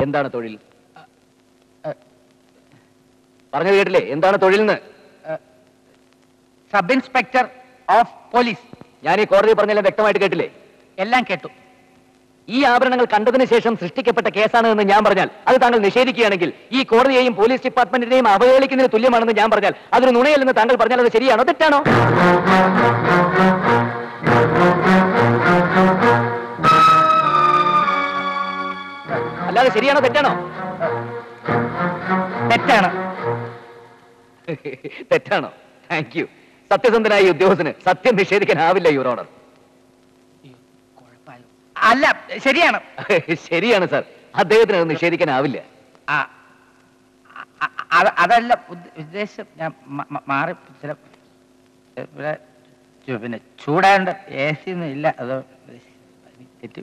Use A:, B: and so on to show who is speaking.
A: എന്താണ് തൊഴിൽ പറഞ്ഞത് കേട്ടില്ലേ എന്താണ് തൊഴിൽ എന്ന്
B: സബ് ഇൻസ്പെക്ടർ ഓഫ് പോലീസ്
A: ഞാൻ ഈ കോടതി പറഞ്ഞെല്ലാം വ്യക്തമായിട്ട് കേട്ടില്ലേ
B: എല്ലാം കേട്ടു
A: ഈ ആഭരണങ്ങൾ കണ്ടതിന് ശേഷം സൃഷ്ടിക്കപ്പെട്ട കേസാണ് എന്ന് ഞാൻ പറഞ്ഞാൽ അത് താങ്കൾ നിഷേധിക്കുകയാണെങ്കിൽ ഈ കോടതിയെയും പോലീസ് ഡിപ്പാർട്ട്മെന്റിനെയും അവഹേളിക്കുന്നതിന് തുല്യമാണെന്ന് ഞാൻ പറഞ്ഞാൽ അതൊരു നുണയല്ലെന്ന് താങ്കൾ പറഞ്ഞാൽ അത് ശരിയാണോ തെറ്റാണോ അല്ലാതെ ശരിയാണോ തെറ്റാണോ
B: തെറ്റാണ്
A: തെറ്റാണോ താങ്ക് യു സത്യസന്ധനായ ഈ ഉദ്യോഗസ്ഥന് സത്യം നിഷേധിക്കാനാവില്ല യുവർ ഓണർ
B: അല്ല ശരിയാണ്
A: ശരിയാണ് സാർ അദ്ദേഹത്തിന് അത് നിഷേധിക്കാനാവില്ല
B: ആ, അ- അ- അതല്ല ഉദ്ദ- ഉദ്ദേശം ഞാൻ മ- മ- മാറി ചില ഇവിടെ ചു- പിന്നെ ചൂടാണ്ട് എ സി ഒന്നും ഇല്ല അത് തെറ്റി